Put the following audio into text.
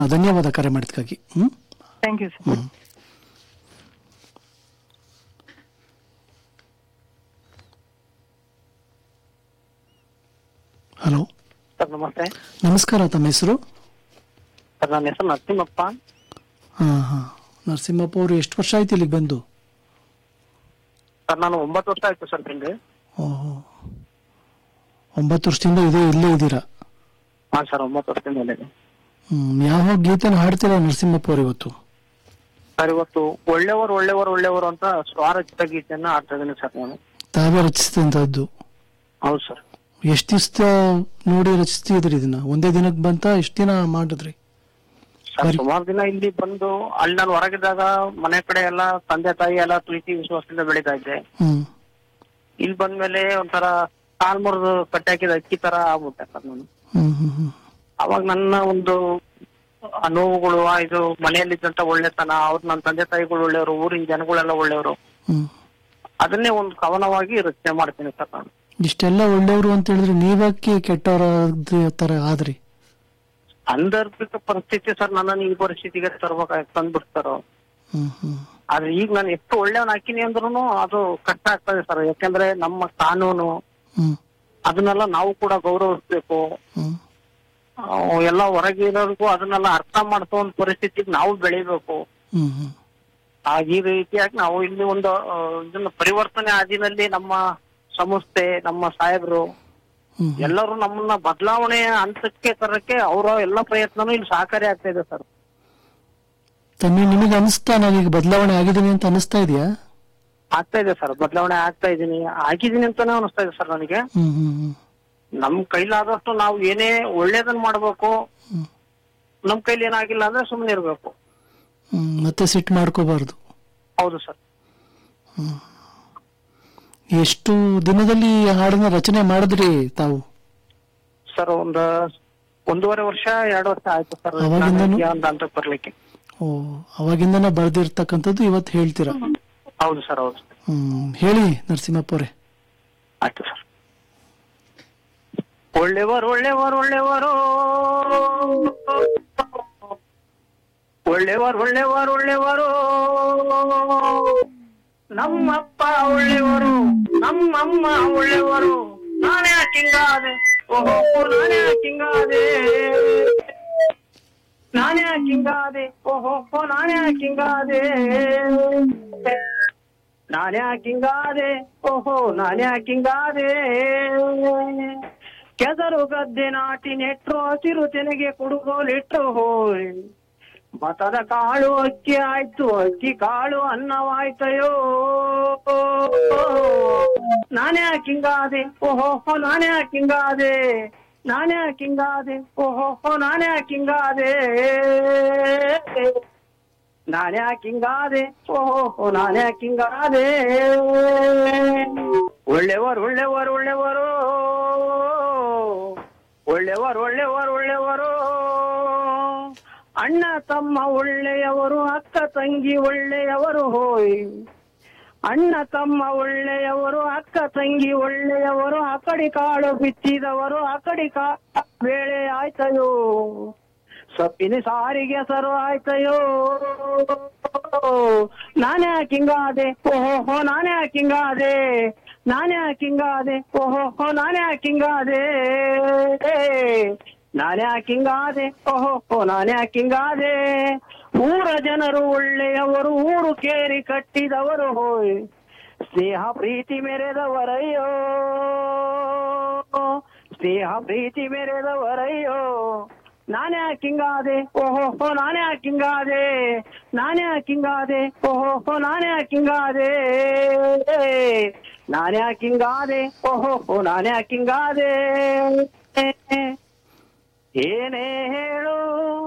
ಧನ್ಯವಾದ ಕರೆ ಮಾಡಿದ್ಕಾಗಿ ಹ್ಮ್ ಥ್ಯಾಂಕ್ ಯು ಸರ್ ಹ್ಮ್ ಹಲೋ ಸರ್ ನಮಸ್ತೆ ನಮಸ್ಕಾರ ತಮ್ಮ ಹೆಸರು ಸರ್ ನನ್ನ ಹೆಸರು ನರಸಿಂಹಪ್ಪ ಹಾ ಹಾ ನರಸಿಂಹಪ್ಪ ಅವರು ಎಷ್ಟು ವರ್ಷ ಆಯ್ತು ಇಲ್ಲಿಗೆ ಬಂದು ಸರ್ ನಾನು ಒಂಬತ್ತು ವರ್ಷ ಆಯ್ತು ಸರ್ ಬಂದು ಓಹೋ ಒಂಬತ್ತು ವರ್ಷದಿಂದ ಇದೇ ಇಲ್ಲೇ ಇದ್ದೀರಾ ಹಾ ಸರ್ ಒಂಬತ್ತು ವರ್ಷದಿಂದ ಇದೆ ಹ್ಮ್ ಯಾವ ಗೀತೆನ ಹಾಡ್ತೀರಾ ನರಸಿಂಹಪ್ಪ ಅವ್ರು ಇವತ್ತು ಸರ್ ಇವತ್ತು ಒಳ್ಳೆಯವರು ಒಳ್ಳೆಯವರು ಒಳ್ಳೆಯವರು ಅಂತ ಸ್ವರಚಿತ ಗೀತೆಯನ್ನ ಆಡ್ತಾ ಇದ್ದೀನಿ ಸರ್ ನಾನು ತಾವೇ ರಚಿಸಿದಂತದ್ದು ಹೌದು ಸರ್ ಎಷ್ಟು ದಿವಸ ನೋಡಿ ರಚಿಸ್ತಿದ್ರಿ ಇದನ್ನ ಒಂದೇ ದಿನಕ್ಕೆ ಬಂತ ಎಷ್ಟು ದಿನ ಮಾಡಿದ್ರಿ ಸರ್ ಸರಿ. ಸುಮಾರು ದಿನ ಇಲ್ಲಿ ಬಂದು ಅಲ್ಲಿ ನಾನು ಹೊರಗಿದ್ದಾಗ ಮನೆ ಕಡೆ ಎಲ್ಲ ತಂದೆ ತಾಯಿ ಎಲ್ಲ ಪ್ರೀತಿ ವಿಶ್ವಾಸದಿಂದ ಬೆಳೀತಾ ಇದ್ದೆ ಹ್ಮ್ ಇಲ್ಲಿ ಬಂದ್ಮೇಲೆ ಒಂಥರ ಕಾಲ್ ಮುರಿದು ಕಟ್ಟಿ ಹಾಕಿದ ಅಕ್ಕಿ ತರ ಆಗ್ಬಿಟ್ಟೆ ಸರ್ ನಾನು ಹ್ಮ್ ಹ್ಮ್ ಹ್ಮ್ ಅವಾಗ ನನ್ನ ಒಂದು ಆ ನೋವುಗಳು ಆ ಇದು ಮನೆಯಲ್ಲಿದ್ದಂತ ಒಳ್ಳೆತನ ಅವ್ರು ನನ್ನ ತಂದೆ ತಾಯಿಗಳು ಒಳ್ಳೆಯವರು ಊರಿನ ಜನಗಳೆಲ್ಲ ಒಳ್ಳೆಯವರು ಹ್ಮ್ ಅದನ್ನೇ ಒಂದು ಕವನವಾಗಿ ರಚನೆ ಮಾಡ್ತೀನಿ ಸರ್ ನಾನು ಇಷ್ಟೆಲ್ಲ ಒಳ್ಳೆಯವರು ಅಂತ ಹೇಳಿದ್ರೆ ನೀವ್ಯಾಕೆ ಕೆಟ್ಟವರ ತರ ಆದ್ರಿ ಸಾಂದರ್ಭಿಕ ಪರಿಸ್ಥಿತಿ ಸರ್ ನನ್ನನ್ನು ಈ ಪರಿಸ್ಥಿತಿಗೆ ತರ್ಬೇಕಾಗಿ ತಂದ್ಬಿಡ್ತಾರೋ ಹ್ಮ್ ಹ್ಮ್ ಆದ್ರೆ ಈಗ ನಾನು ಎಷ್ಟು ಒಳ್ಳೆಯವನ್ ಹಾಕಿನಿ ಅಂದ್ರೂ ಅದು ಕಷ್ಟ ಆಗ್ತದೆ ಸರ್ ಯಾಕಂದ್ರೆ ನಮ್ಮ ಕಾನೂನು ಹ್ಮ್ ಅದನ್ನೆಲ್ಲ ನಾವು ಕೂಡ ಗೌರವಿಸ್ಬೇಕು ಹ್ಮ್ ಆ, ಎಲ್ಲ ಹೊರಗಿರೋರ್ಗು ಅದನ್ನೆಲ್ಲ ಅರ್ಥ ಮಾಡ್ಸೋ ಒಂದು ಪರಿಸ್ಥಿತಿಗೆ ನಾವು ಬೆಳಿಬೇಕು ಹ್ಮ್ ಹ್ಮ್ ಆ ಈ ರೀತಿಯಾಗಿ ನಾವು ಇಲ್ಲಿ ಒಂದು ಆ, ಇದನ್ನ ಪರಿವರ್ತನೆ ಆದಿನಲ್ಲಿ ನಮ್ಮ ಸಂಸ್ಥೆ ನಮ್ಮ ಸಾಹೇಬರು ಹ್ಮ್ ಎಲ್ಲರೂ ನಮ್ಮನ್ನ ಬದಲಾವಣೆ ಹಂತಕ್ಕೆ ತರಕ್ಕೆ ಅವರ ಎಲ್ಲ ಪ್ರಯತ್ನನೂ ಇಲ್ಲಿ ಸಹಕಾರಿ ಆಗ್ತಾ ಇದೆ ಸರ್ ತಮ್ಮಿ ನಿಮಗೆ ಅನಿಸ್ತಾ ನಾನೀಗ ಬದಲಾವಣೆ ಆಗಿದ್ದೀನಿ ಅಂತ ಅನಿಸ್ತಾ ಇದೆಯಾ ಆಗ್ತಾ ಇದೆ ಸರ್ ಬದಲಾವಣೆ ಆಗ್ತಾ ಇದೀನಿ ಆಗಿದ್ದೀನಿ ಅಂತಾನೆ ಅನಿಸ್ತಾ ಇದೆ ಸರ್ ನನಗೆ ಹ್ಮ್ ಹ್ಮ್ ಹ್ಮ್ ನಮ್ ಕೈಲಾದಷ್ಟು ನಾವು ಏನೇ ಒಳ್ಳೇದನ್ನ ಮಾಡ್ಬೇಕು ಹ್ಮ್. ನಮ್ ಕೈಲಿ ಏನಾಗಿಲ್ಲ ಅಂದ್ರೆ ಸುಮ್ಮನೆ ಇರ್ಬೇಕು ಹ್ಮ್ ಮತ್ತೆ ಸಿಟ್ಟು ಮಾಡ್ಕೋಬಾರ್ದು ಹೌದು ಸರ್ ಎಷ್ಟು ದಿನದಲ್ಲಿ ಈ ಹಾಡನ್ನ ರಚನೆ ಮಾಡಿದ್ರಿ ತಾವು ಸರ್ ಒಂದ್ ಒಂದೂವರೆ ವರ್ಷ ಎರಡು ವರ್ಷ ಆಯ್ತು ಸರ್ ಅವಾಗಿಂದನೂ? ಒಂದು ಹಂತಕ್ಕೆ ಬರ್ಲಿಕ್ಕೆ ಓ ಅವಾಗಿಂದನ ಬರ್ದಿರ್ತಕ್ಕಂಥದ್ದು ಇವತ್ತು ಹೇಳ್ತೀರಾ ಹೌದು ಸರ್ ಹೌದು ಹ್ಮ್ ಹೇಳಿ ನರಸಿಂಹಪ್ಪ ಅವರೇ ಆಯ್ತು ಸರ್ ಒಳ್ಳೆವರು ಒಳ್ಳೆವರು ಒಳ್ಳೆವರು ಒಳ್ಳೆವರು ಒಳ್ಳೆವರು ಒಳ್ಳೆವರು ನಮ್ಮಪ್ಪ ಒಳ್ಳೆವರು ನಮ್ಮಮ್ಮ ಒಳ್ಳೆವರು ನಾನೇ ಕಿಂಗಾದೆ ಓಹೋ ನಾನೇ ಕಿಂಗಾದೆ ನಾನೇ ಕಿಂಗಾದೆ ಓಹೋ ನಾನೇ ಕಿಂಗಾದೆ ನಾನೇ ಕಿಂಗಾದೆ ಓಹೋ ನಾನೇ ಕಿಂಗಾದೆ ಕೆಸರು ಗದ್ದೆ ನಾಟಿ ನೆಟ್ರು ಹಸಿರು ತೆನೆಗೆ ಕುಡುಗೋಲಿಟ್ರು ಹೋಯ್ ಮತದ ಕಾಳು ಅಕ್ಕಿ ಆಯ್ತು ಅಕ್ಕಿ ಕಾಳು ಅನ್ನವಾಯ್ತಯೋ ನಾನೇ ಕಿಂಗಾದೆ ಓಹೋ ನಾನೇ ಕಿಂಗಾದೆ ನಾನೇ ಕಿಂಗಾದೆ ಓಹೋ ನಾನೇ ಕಿಂಗಾದೆ ನಾನೇ ಕಿಂಗಾದೆ ಓಹೋ ನಾನೇ ಕಿಂಗಾದೆ ಒಳ್ಳೆವರು ಒಳ್ಳೆವರು ಒಳ್ಳೆವರು ಒಳ್ಳೆವರು ಒಳ್ಳೆವರು ಒಳ್ಳೆವರು ಅಣ್ಣ ತಮ್ಮ ಒಳ್ಳೆಯವರು ಅಕ್ಕ ತಂಗಿ ಒಳ್ಳೆಯವರು ಹೋಯ್ ಅಣ್ಣ ತಮ್ಮ ಒಳ್ಳೆಯವರು ಅಕ್ಕ ತಂಗಿ ಒಳ್ಳೆಯವರು ಅಕಡಿ ಕಾಳು ಬಿತ್ತಿದವರು ಅಕಡಿ ಕಾ ಬೇಳೆ ಆಯ್ತಯೋ ಸೊಪ್ಪಿನ ಸಾರಿಗೆ ಸರು ಆಯ್ತಯೋ ನಾನೇ ಕಿಂಗಾದೆ ಓಹೋ ನಾನೇ ಕಿಂಗಾದೆ ನಾನೇ ಕಿಂಗಾದೆ ಓಹೋ ನಾನೇ ಕಿಂಗಾದೆ ನಾನೇ ಕಿಂಗಾದೆ ಓಹೋ ನಾನೇ ಕಿಂಗಾದೆ ಊರ ಜನರು ಒಳ್ಳೆಯವರು ಊರು ಕೇರಿ ಕಟ್ಟಿದವರು ಹೋಯ್ ಸ್ನೇಹ ಪ್ರೀತಿ ಮೆರೆದವರಯ್ಯೋ ಸ್ನೇಹ ಪ್ರೀತಿ ಮೆರೆದವರಯ್ಯೋ ನಾನೇ ಕಿಂಗಾದೆ ಓಹೋ ನಾನೇ ಕಿಂಗಾದೆ ನಾನೇ ಕಿಂಗಾದೆ ಓಹೋ ನಾನೇ ಕಿಂಗಾದೆ ನಾನೇ ಕಿಂಗಾದೆ ಓಹೋ ನಾನೇ ಕಿಂಗಾದೆ ಏನೇ ಹೇಳು